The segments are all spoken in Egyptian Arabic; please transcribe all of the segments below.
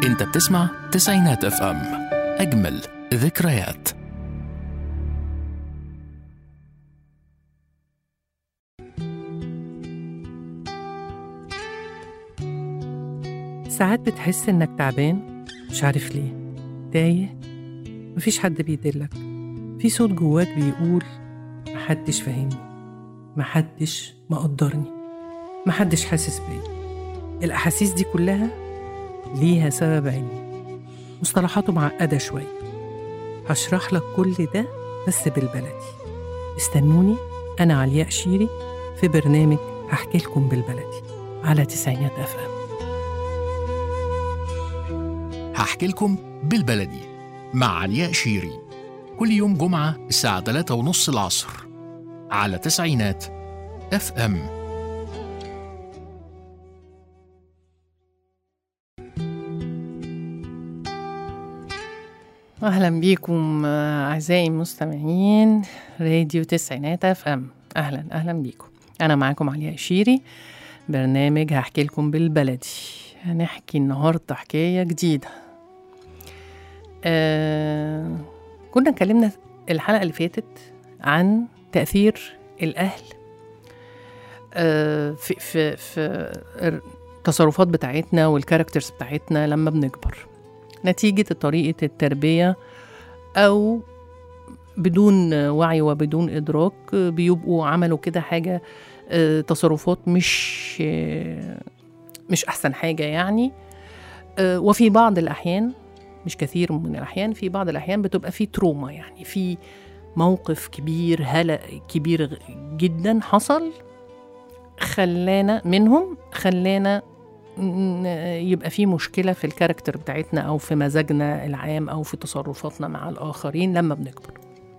انت بتسمع تسعينات اف ام اجمل ذكريات ساعات بتحس إنك تعبان مش عارف ليه تايه مفيش حد بيدلك في صوت جواك بيقول محدش فاهمني محدش مقدرني محدش حاسس بيا الأحاسيس دي كلها ليها سبب علمي مصطلحاته معقدة شوية هشرح لك كل ده بس بالبلدي استنوني أنا علياء شيري في برنامج هحكي لكم بالبلدي على تسعينات أف أم هحكي لكم بالبلدي مع علياء شيري كل يوم جمعة الساعة 3 ونص العصر على تسعينات اف ام أهلا بيكم آه، أعزائي المستمعين راديو تسعينات اف ام أهلا أهلا بيكم أنا معاكم علياء شيري برنامج هحكي لكم بالبلدي هنحكي النهاردة حكاية جديدة آه كنا اتكلمنا الحلقة اللي فاتت عن تأثير الأهل آه في في في التصرفات بتاعتنا والكاركترز بتاعتنا لما بنكبر نتيجة طريقة التربية أو بدون وعي وبدون إدراك بيبقوا عملوا كده حاجة آه، تصرفات مش آه، مش أحسن حاجة يعني آه، وفي بعض الأحيان مش كثير من الأحيان في بعض الأحيان بتبقى في تروما يعني في موقف كبير هلأ كبير جدا حصل خلانا منهم خلانا ن- يبقى في مشكلة في الكاركتر بتاعتنا أو في مزاجنا العام أو في تصرفاتنا مع الآخرين لما بنكبر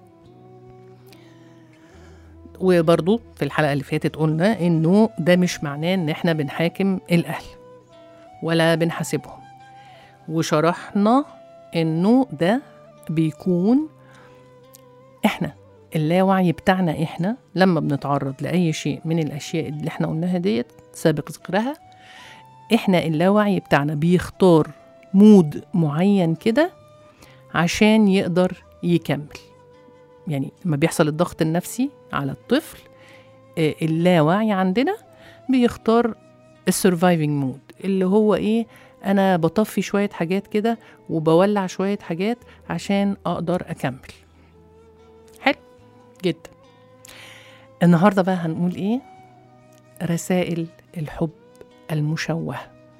وبرضو في الحلقة اللي فاتت قلنا إنه ده مش معناه إن إحنا بنحاكم الأهل ولا بنحاسبهم وشرحنا إنه ده بيكون إحنا اللاوعي بتاعنا إحنا لما بنتعرض لأي شيء من الأشياء اللي إحنا قلناها ديت سابق ذكرها احنا اللاوعي بتاعنا بيختار مود معين كده عشان يقدر يكمل يعني لما بيحصل الضغط النفسي على الطفل آه، اللاوعي عندنا بيختار السرفايفنج مود اللي هو ايه انا بطفي شويه حاجات كده وبولع شويه حاجات عشان اقدر اكمل حلو جدا النهارده بقى هنقول ايه رسائل الحب المشوهة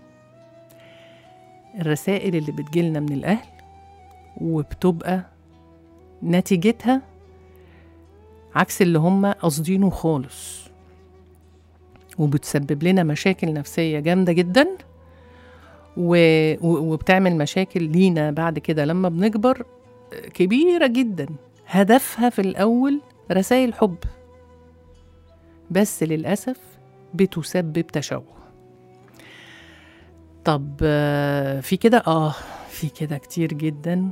الرسائل اللي بتجيلنا من الأهل وبتبقى نتيجتها عكس اللي هم قاصدينه خالص وبتسبب لنا مشاكل نفسية جامدة جدا و... و- وبتعمل مشاكل لينا بعد كده لما بنكبر كبيرة جدا هدفها في الأول رسائل حب بس للأسف بتسبب تشوه طب آه، في كده اه في كده كتير جدا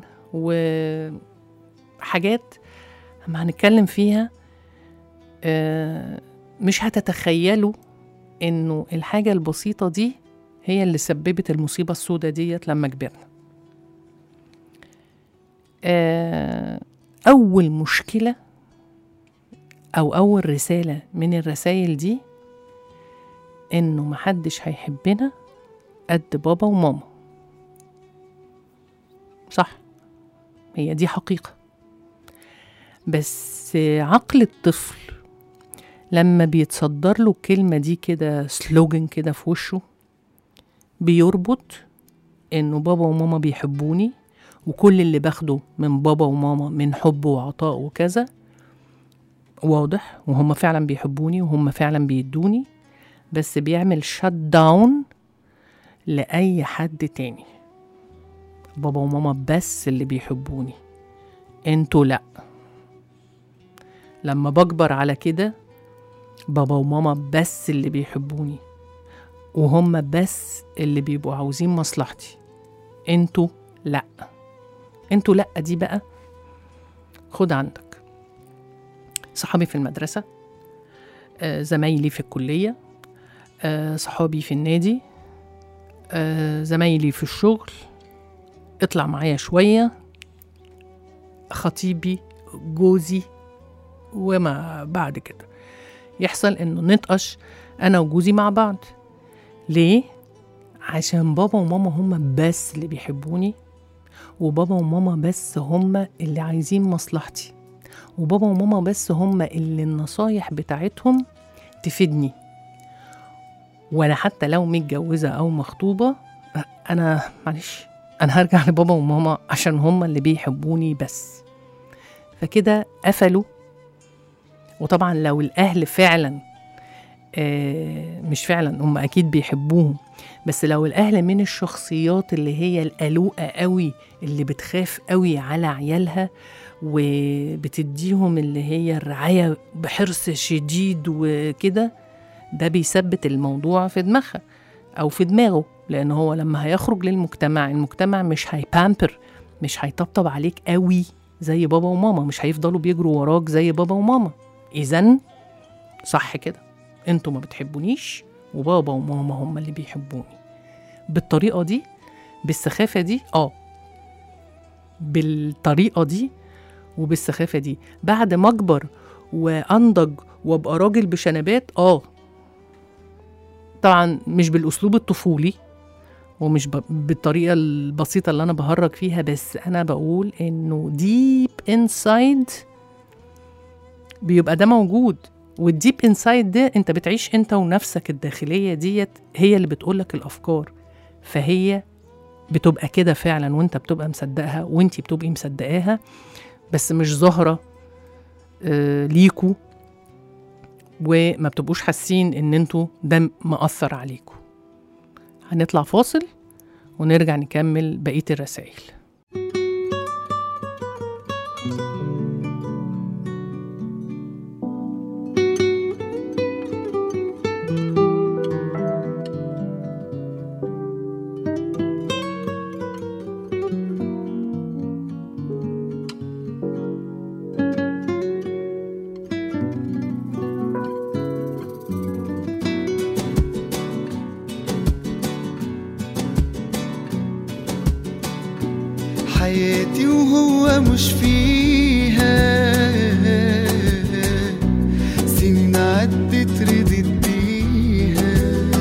وحاجات ما هنتكلم فيها آه، مش هتتخيلوا انه الحاجة البسيطة دي هي اللي سببت المصيبة السوداء ديت لما كبرنا آه، أول مشكلة أو أول رسالة من الرسائل دي إنه محدش هيحبنا قد بابا وماما صح هي دي حقيقة بس عقل الطفل لما بيتصدر له الكلمة دي كده سلوجن كده في وشه بيربط إنه بابا وماما بيحبوني وكل اللي باخده من بابا وماما من حب وعطاء وكذا واضح وهم فعلا بيحبوني وهم فعلا بيدوني بس بيعمل شت داون لأي حد تاني بابا وماما بس اللي بيحبوني انتوا لأ لما بكبر على كده بابا وماما بس اللي بيحبوني وهم بس اللي بيبقوا عاوزين مصلحتي انتوا لأ انتوا لأ دي بقى خد عندك صحابي في المدرسة آه، زمايلي في الكلية آه، صحابي في النادي آه، زمايلي في الشغل اطلع معايا شوية خطيبي جوزي وما بعد كده يحصل انه نطقش انا وجوزي مع بعض ليه عشان بابا وماما هما بس اللي بيحبوني وبابا وماما بس هما اللي عايزين مصلحتي وبابا وماما بس هما اللي النصايح بتاعتهم تفيدني وانا حتى لو متجوزه او مخطوبه انا معلش انا هرجع لبابا وماما عشان هما اللي بيحبوني بس فكده قفلوا وطبعا لو الاهل فعلا آه، مش فعلا هم اكيد بيحبوهم بس لو الاهل من الشخصيات اللي هي القلوقه قوي اللي بتخاف قوي على عيالها وبتديهم اللي هي الرعايه بحرص شديد وكده ده بيثبت الموضوع في دماغها او في دماغه لان هو لما هيخرج للمجتمع المجتمع مش هيبامبر مش هيطبطب عليك قوي زي بابا وماما مش هيفضلوا بيجروا وراك زي بابا وماما اذا صح كده انتوا ما بتحبونيش وبابا وماما هم اللي بيحبوني بالطريقه دي بالسخافه دي اه بالطريقه دي وبالسخافه دي بعد ما اكبر وانضج وابقى راجل بشنبات اه طبعا مش بالاسلوب الطفولي ومش ب... بالطريقه البسيطه اللي انا بهرج فيها بس انا بقول انه ديب انسايد بيبقى ده موجود والديب انسايد ده انت بتعيش انت ونفسك الداخليه ديت هي اللي بتقولك الافكار فهي بتبقى كده فعلا وانت بتبقى مصدقها وانتي بتبقي مصدقاها بس مش ظاهره آه ليكوا وما بتبقوش حاسين ان انتوا ده مأثر عليكوا هنطلع فاصل ونرجع نكمل بقية الرسائل حياتي وهو مش فيها سنين عدت ردت بيها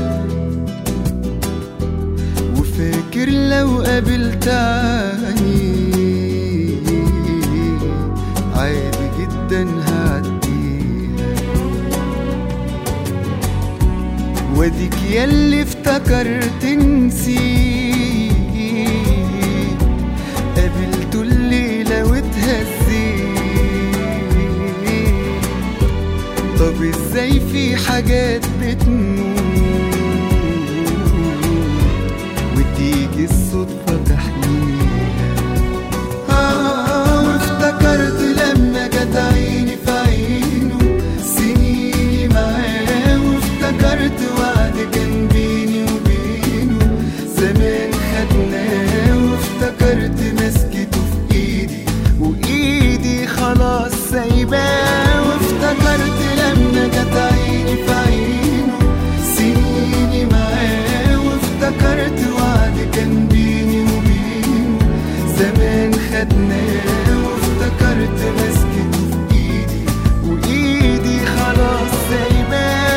وفاكر لو قابلت عني عادي جدا هعديها واديك ياللي افتكرت نسيت قابلته الليلة واتهزيت طب ازاي في حاجات بتموت وتيجي الصدفة تحميها آه وافتكرت لما جت عيني في عينه سنيني معاه وافتكرت وعد كان بيني وبينه زمان خدناه وافتكرت مسكته في ايدي وايدي خلاص سايباه وافتكرت لما جت عيني في عينه سنيني معاه وافتكرت وعد كان بيني وبينه زمان خدناه وافتكرت مسكته في ايدي وايدي خلاص سايباه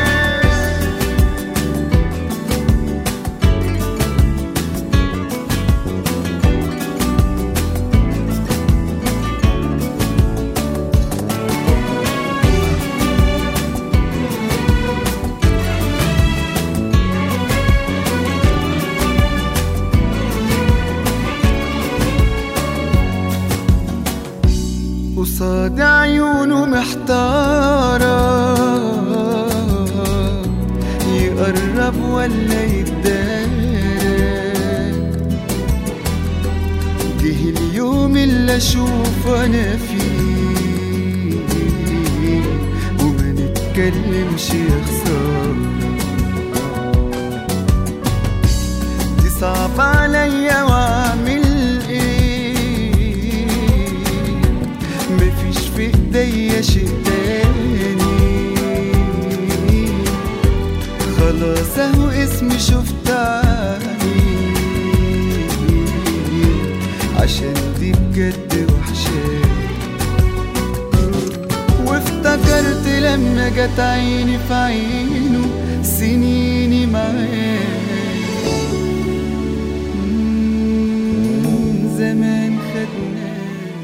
قصاد عيونه محتارة يقرب ولا يتدارك جه اليوم اللي اشوف انا فيه وما نتكلمش يا خسارة تصعب عليا واعمل ايه مفيش في ايديا شيء تاني خلاص اهو اسمي شفت عليه عشان دي بجد وحشاني وافتكرت لما جت عيني في عينه سنيني معاه مم، زمان خدناه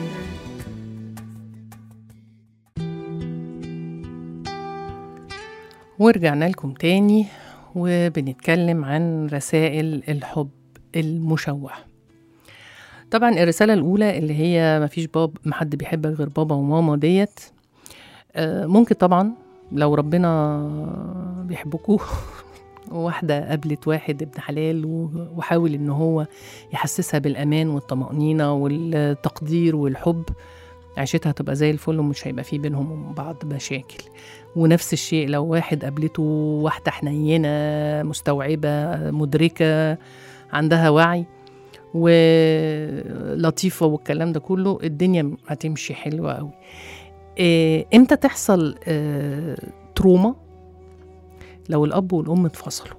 ورجعنا لكم تاني وبنتكلم عن رسائل الحب المشوه طبعا الرسالة الأولى اللي هي مفيش باب محد بيحبك غير بابا وماما ديت آه، ممكن طبعا لو ربنا بيحبكوا واحدة قابلت واحد ابن حلال و- وحاول ان هو يحسسها بالأمان والطمأنينة والتقدير والحب عيشتها تبقى زي الفل ومش هيبقى في بينهم وبين بعض مشاكل ونفس الشيء لو واحد قابلته واحدة حنينة مستوعبة مدركة عندها وعي ولطيفة والكلام ده كله الدنيا هتمشي حلوة قوي إيه امتى تحصل آه تروما لو الأب والأم اتفصلوا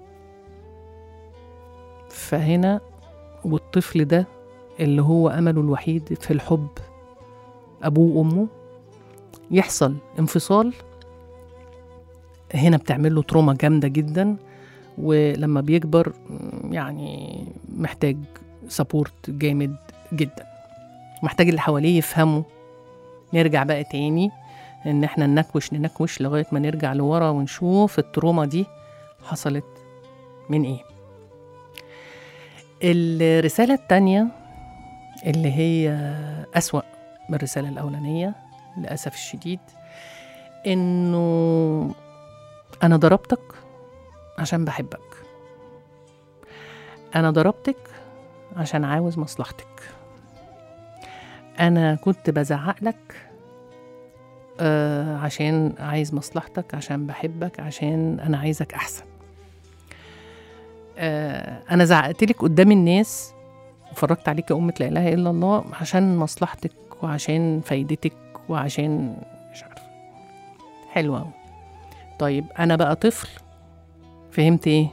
فهنا والطفل ده اللي هو أمله الوحيد في الحب أبوه وأمه يحصل انفصال هنا بتعمل له تروما جامده جدا ولما بيكبر م، يعني محتاج سبورت جامد جدا محتاج اللي حواليه يفهموا نرجع بقى تاني ان احنا ننكوش ننكوش لغايه ما نرجع لورا ونشوف التروما دي حصلت من ايه الرساله التانيه اللي هي اسوا من الرساله الاولانيه للاسف الشديد انه أنا ضربتك عشان بحبك أنا ضربتك عشان عاوز مصلحتك أنا كنت بزعق لك آه عشان عايز مصلحتك عشان بحبك عشان أنا عايزك أحسن آه أنا زعقت لك قدام الناس وفرجت عليك يا أمة لا إله إلا الله عشان مصلحتك وعشان فايدتك وعشان مش عارفة حلوة أوي طيب انا بقى طفل فهمت ايه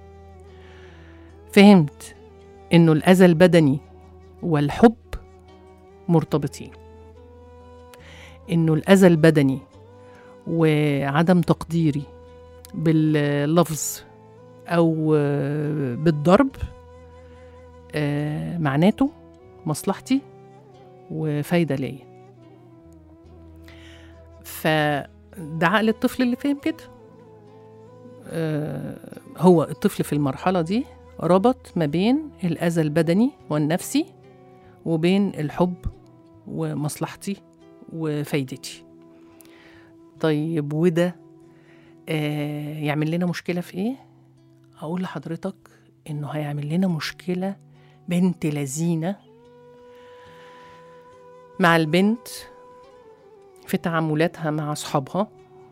فهمت انه الاذى البدني والحب مرتبطين انه الاذى البدني وعدم تقديري باللفظ او آه، بالضرب آه، معناته مصلحتي وفايده ليا فده عقل الطفل اللي فهم كده آه، هو الطفل في المرحلة دي ربط ما بين الأذى البدني والنفسي وبين الحب ومصلحتي وفايدتي طيب وده آه، يعمل لنا مشكلة في إيه؟ أقول لحضرتك إنه هيعمل لنا مشكلة بنت لذينة مع البنت في تعاملاتها مع أصحابها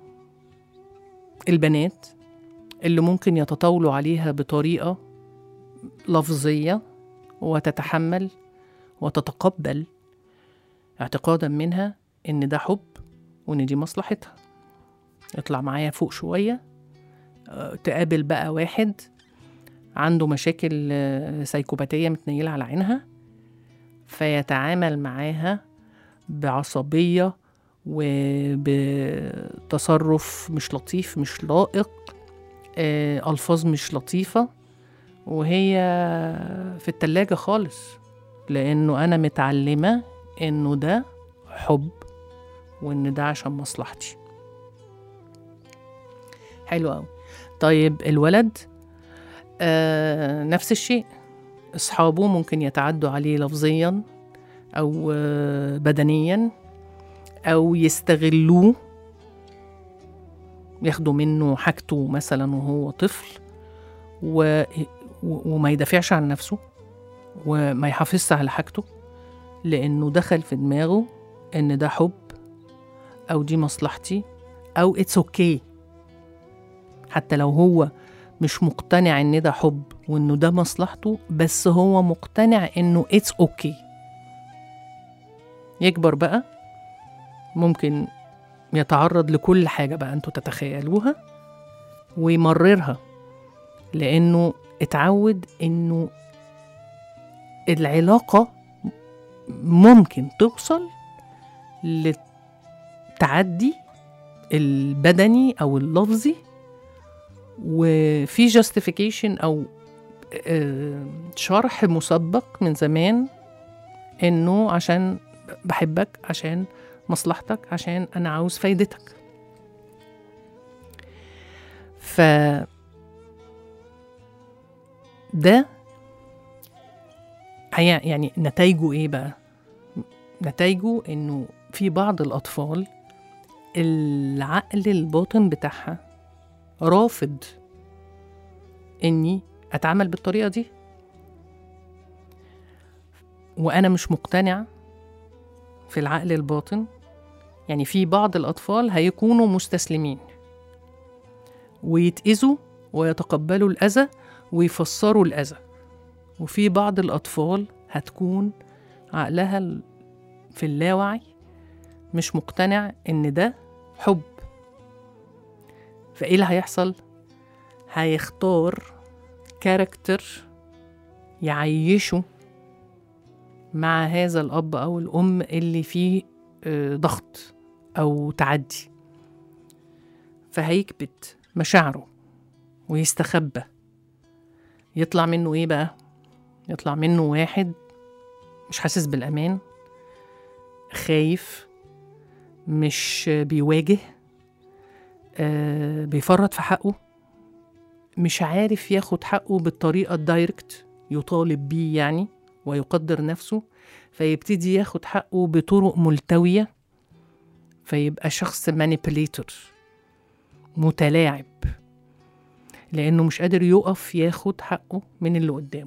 البنات اللي ممكن يتطاولوا عليها بطريقة لفظية وتتحمل وتتقبل اعتقادا منها إن ده حب وإن دي مصلحتها اطلع معايا فوق شوية آه، تقابل بقى واحد عنده مشاكل آه، سيكوباتية متنيلة على عينها فيتعامل معاها بعصبية وبتصرف مش لطيف مش لائق آه، ألفاظ مش لطيفة وهي في التلاجة خالص لأنه أنا متعلمة إنه ده حب وإن ده عشان مصلحتي حلو أوي طيب الولد آه نفس الشيء أصحابه ممكن يتعدوا عليه لفظيا أو آه بدنيا أو يستغلوه ياخدوا منه حاجته مثلا وهو طفل و... و- وما يدافعش عن نفسه وما يحافظش على حاجته لأنه دخل في دماغه إن ده حب أو دي مصلحتي أو اتس اوكي okay. حتى لو هو مش مقتنع إن ده حب وإنه ده مصلحته بس هو مقتنع إنه اتس اوكي okay. يكبر بقى ممكن يتعرض لكل حاجة بقى انتوا تتخيلوها ويمررها لأنه اتعود إنه العلاقة ممكن توصل للتعدي البدني او اللفظي وفي justification او آه، شرح مسبق من زمان انه عشان بحبك عشان مصلحتك عشان انا عاوز فايدتك ف ده هي- يعني نتائجه ايه بقى نتائجه انه في بعض الاطفال العقل الباطن بتاعها رافض اني اتعامل بالطريقه دي وانا مش مقتنع في العقل الباطن يعني في بعض الاطفال هيكونوا مستسلمين ويتاذوا ويتقبلوا الاذى ويفسروا الاذى وفي بعض الاطفال هتكون عقلها ال- في اللاوعي مش مقتنع ان ده حب فايه اللي هيحصل هيختار كاركتر يعيشه مع هذا الاب او الام اللي فيه آه، ضغط او تعدي فهيكبت مشاعره ويستخبى يطلع منه ايه بقى يطلع منه واحد مش حاسس بالامان خايف مش بيواجه آه بيفرط في حقه مش عارف ياخد حقه بالطريقة الدايركت يطالب بيه يعني ويقدر نفسه فيبتدي ياخد حقه بطرق ملتوية فيبقى شخص مانيبيليتور متلاعب لأنه مش قادر يقف ياخد حقه من اللي قدامه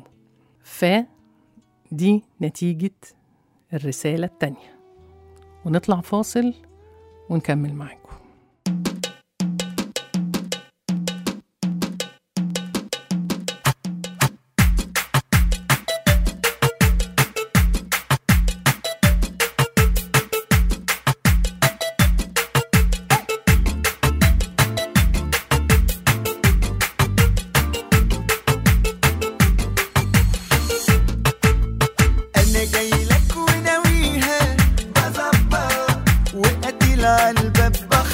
فدي نتيجة الرسالة التانية ونطلع فاصل ونكمل معاكم انا جاي لك وناويها بظبط وقتل على الباب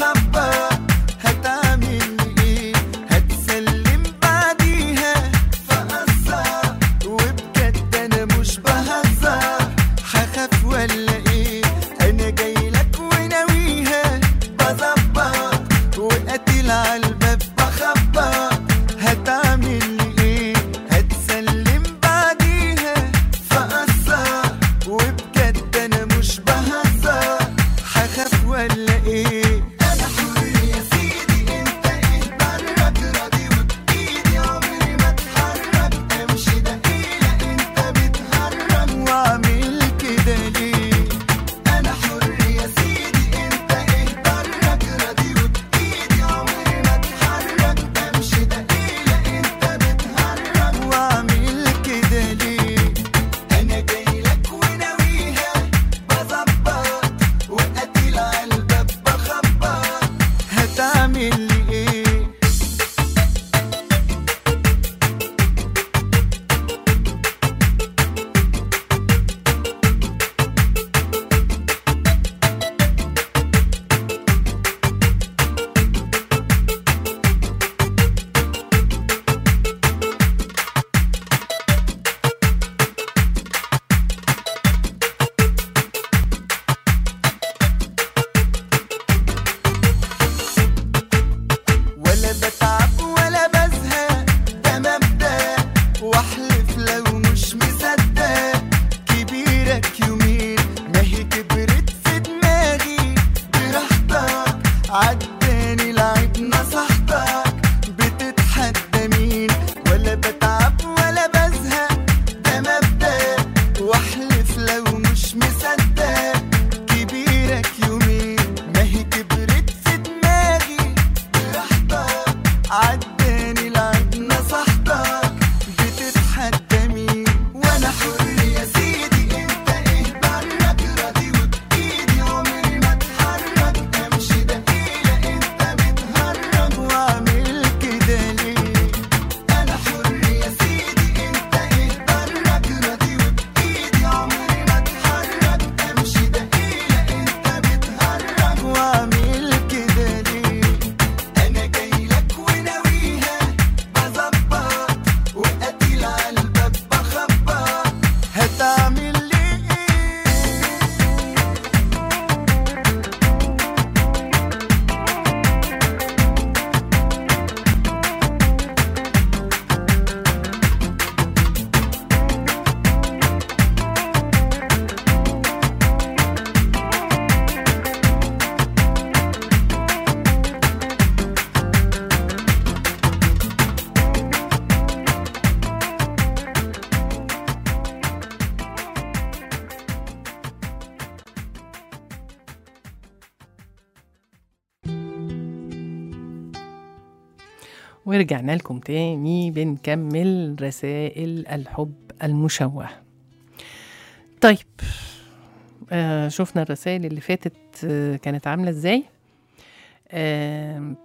ورجعنا لكم تاني بنكمل رسائل الحب المشوه طيب آه شفنا الرسائل اللي فاتت آه كانت عاملة ازاي آه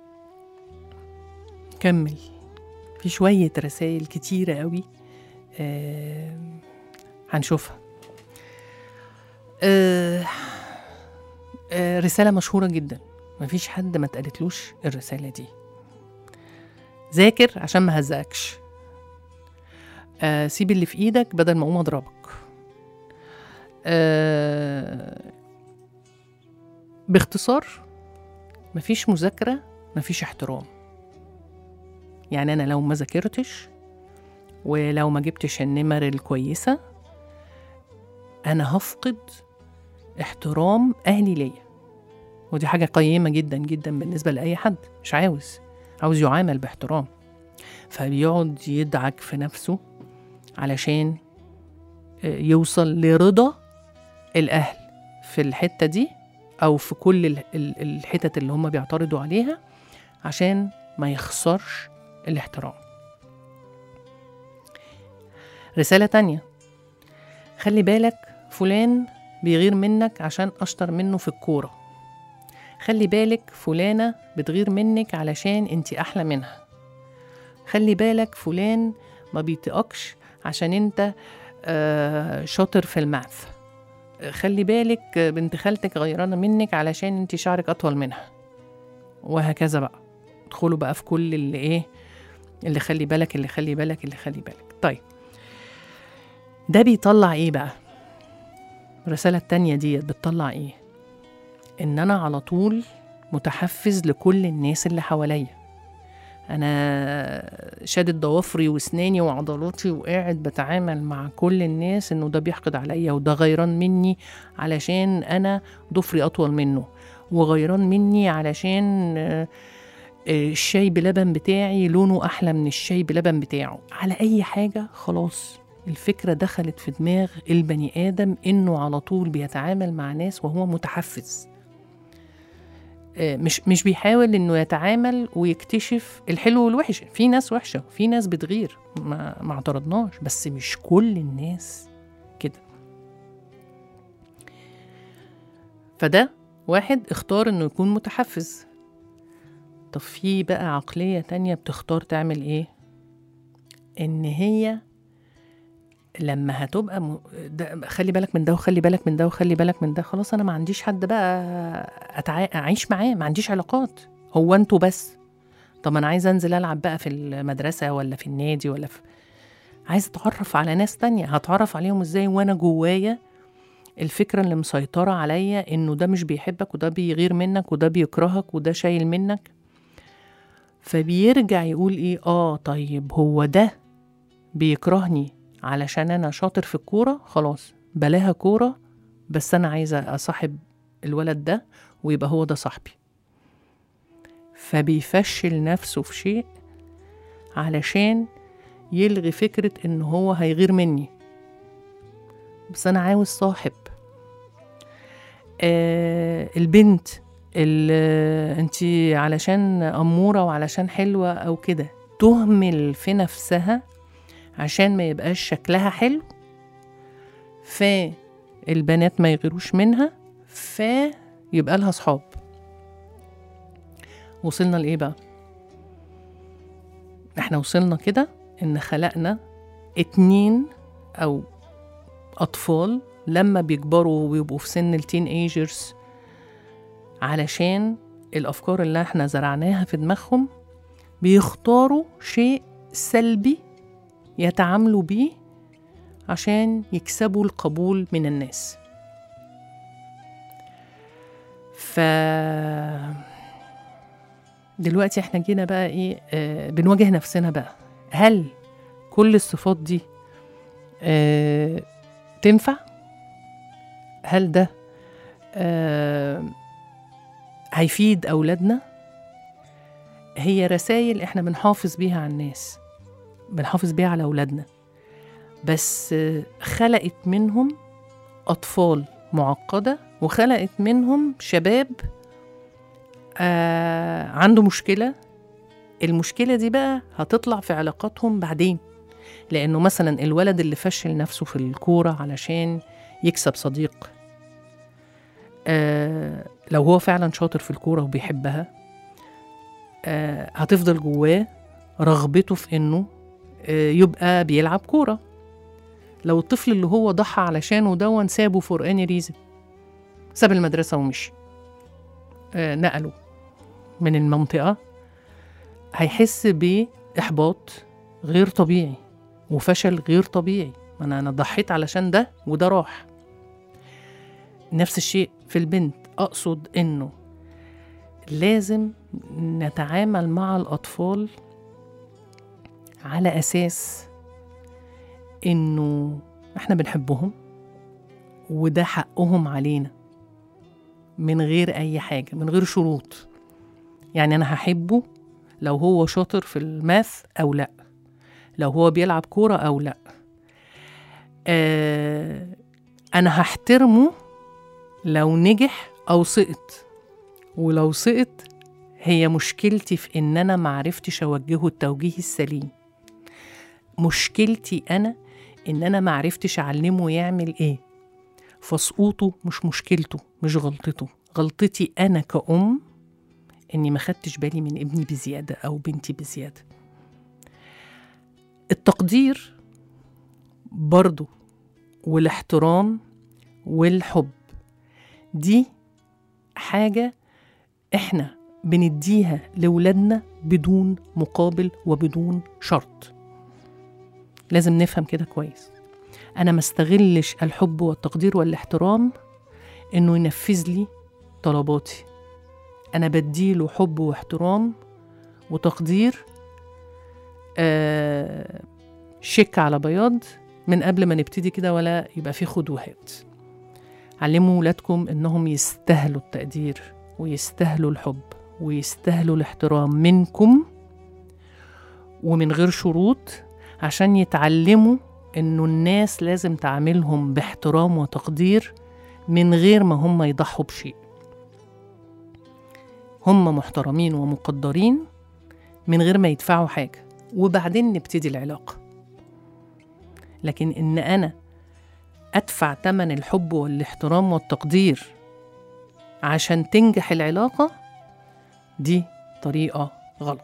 كمل في شوية رسائل كتيرة قوي آه هنشوفها آه آه رسالة مشهورة جدا مفيش حد ما اتقالتلوش الرسالة دي ذاكر عشان ما هزقكش آه سيب اللي في ايدك بدل ما اقوم اضربك آه باختصار مفيش مذاكرة مفيش احترام يعني أنا لو ما ذاكرتش ولو ما جبتش النمر الكويسة أنا هفقد احترام أهلي ليا ودي حاجة قيمة جدا جدا بالنسبة لأي حد مش عاوز عاوز يعامل باحترام فبيقعد يدعك في نفسه علشان آه، يوصل لرضا الأهل في الحتة دي أو في كل ال- ال- الحتت اللي هم بيعترضوا عليها عشان ما يخسرش الاحترام رسالة تانية خلي بالك فلان بيغير منك عشان أشطر منه في الكورة خلي بالك فلانة بتغير منك علشان انتي أحلى منها خلي بالك فلان ما بيطيقكش عشان انت آه، شاطر في الماث خلي بالك بنت خالتك غيرانة منك علشان انت شعرك أطول منها وهكذا بقى ادخلوا بقى في كل اللي ايه اللي خلي بالك اللي خلي بالك اللي خلي بالك طيب ده بيطلع ايه بقى الرسالة التانية ديت بتطلع ايه ان انا على طول متحفز لكل الناس اللي حواليا انا شادد ضوافري واسناني وعضلاتي وقاعد بتعامل مع كل الناس انه ده بيحقد عليا وده غيران مني علشان انا ضفري اطول منه وغيران مني علشان آه، آه، الشاي بلبن بتاعي لونه احلى من الشاي بلبن بتاعه على اي حاجه خلاص الفكره دخلت في دماغ البني ادم انه على طول بيتعامل مع ناس وهو متحفز آه، مش مش بيحاول انه يتعامل ويكتشف الحلو والوحش في ناس وحشه في ناس بتغير ما, ما اعترضناش بس مش كل الناس كده فده واحد اختار انه يكون متحفز طب في بقى عقلية تانية بتختار تعمل ايه ان هي لما هتبقى م... ده خلي بالك من ده وخلي بالك من ده وخلي بالك من ده خلاص انا ما عنديش حد بقى أتع... اعيش معاه ما عنديش علاقات هو انتوا بس طب انا عايزه انزل العب بقى في المدرسه ولا في النادي ولا في عايزه اتعرف على ناس تانية هتعرف عليهم ازاي وانا جوايا الفكره اللي مسيطره عليا انه ده مش بيحبك وده بيغير منك وده بيكرهك وده شايل منك فبيرجع يقول ايه اه طيب هو ده بيكرهني علشان انا شاطر في الكوره خلاص بلاها كوره بس انا عايزه اصاحب الولد ده ويبقى هو ده صاحبي فبيفشل نفسه في شيء علشان يلغي فكرة إن هو هيغير مني بس أنا عاوز صاحب آه البنت اللي انتي علشان أمورة وعلشان حلوة أو كده تهمل في نفسها عشان ما يبقاش شكلها حلو فالبنات ما يغيروش منها فيبقى لها صحاب وصلنا لإيه بقى؟ احنا وصلنا كده إن خلقنا اتنين أو أطفال لما بيكبروا ويبقوا في سن التين ايجرز علشان الأفكار اللي احنا زرعناها في دماغهم بيختاروا شيء سلبي يتعاملوا بيه عشان يكسبوا القبول من الناس ف دلوقتي احنا جينا بقى ايه آه بنواجه نفسنا بقى هل كل الصفات دي آه تنفع هل ده آه هيفيد اولادنا هي رسائل احنا بنحافظ بيها على الناس بنحافظ بيها على اولادنا بس آه خلقت منهم اطفال معقده وخلقت منهم شباب آه عنده مشكله المشكلة دي بقى هتطلع في علاقاتهم بعدين لأنه مثلا الولد اللي فشل نفسه في الكورة علشان يكسب صديق آه لو هو فعلا شاطر في الكورة وبيحبها آه هتفضل جواه رغبته في إنه آه يبقى بيلعب كورة لو الطفل اللي هو ضحى علشانه دون سابه فور اني ريزن ساب المدرسة ومشي آه نقله من المنطقة هيحس بإحباط غير طبيعي وفشل غير طبيعي ما أنا أنا ضحيت علشان ده وده راح نفس الشيء في البنت أقصد إنه لازم نتعامل مع الأطفال على أساس إنه إحنا بنحبهم وده حقهم علينا من غير أي حاجة من غير شروط يعني أنا هحبه لو هو شاطر في الماث أو لأ لو هو بيلعب كورة أو لأ آه أنا هحترمه لو نجح أو سقط ولو سقط هي مشكلتي في إن أنا معرفتش أوجهه التوجيه السليم مشكلتي أنا إن أنا معرفتش أعلمه يعمل إيه فسقوطه مش مشكلته مش غلطته غلطتي أنا كأم إني ما خدتش بالي من ابني بزيادة أو بنتي بزيادة التقدير برضو والاحترام والحب دي حاجة إحنا بنديها لولادنا بدون مقابل وبدون شرط لازم نفهم كده كويس أنا ما استغلش الحب والتقدير والاحترام إنه ينفذ لي طلباتي أنا بديله حب واحترام وتقدير آه شك على بياض من قبل ما نبتدي كده ولا يبقى في خدوهات علموا ولادكم إنهم يستاهلوا التقدير ويستاهلوا الحب ويستاهلوا الاحترام منكم ومن غير شروط عشان يتعلموا إنه الناس لازم تعاملهم باحترام وتقدير من غير ما هم يضحوا بشيء هم محترمين ومقدرين من غير ما يدفعوا حاجة وبعدين نبتدي العلاقة لكن إن أنا أدفع تمن الحب والاحترام والتقدير عشان تنجح العلاقة دي طريقة غلط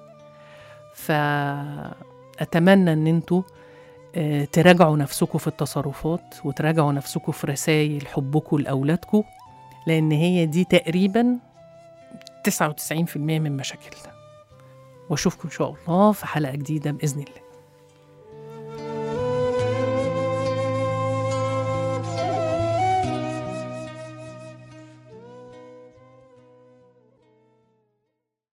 فأتمنى إن انتوا آه، تراجعوا نفسكم في التصرفات وتراجعوا نفسكم في رسائل حبكم لأولادكم لأن هي دي تقريبا 99% من مشاكلنا واشوفكم ان شاء الله في حلقه جديده باذن الله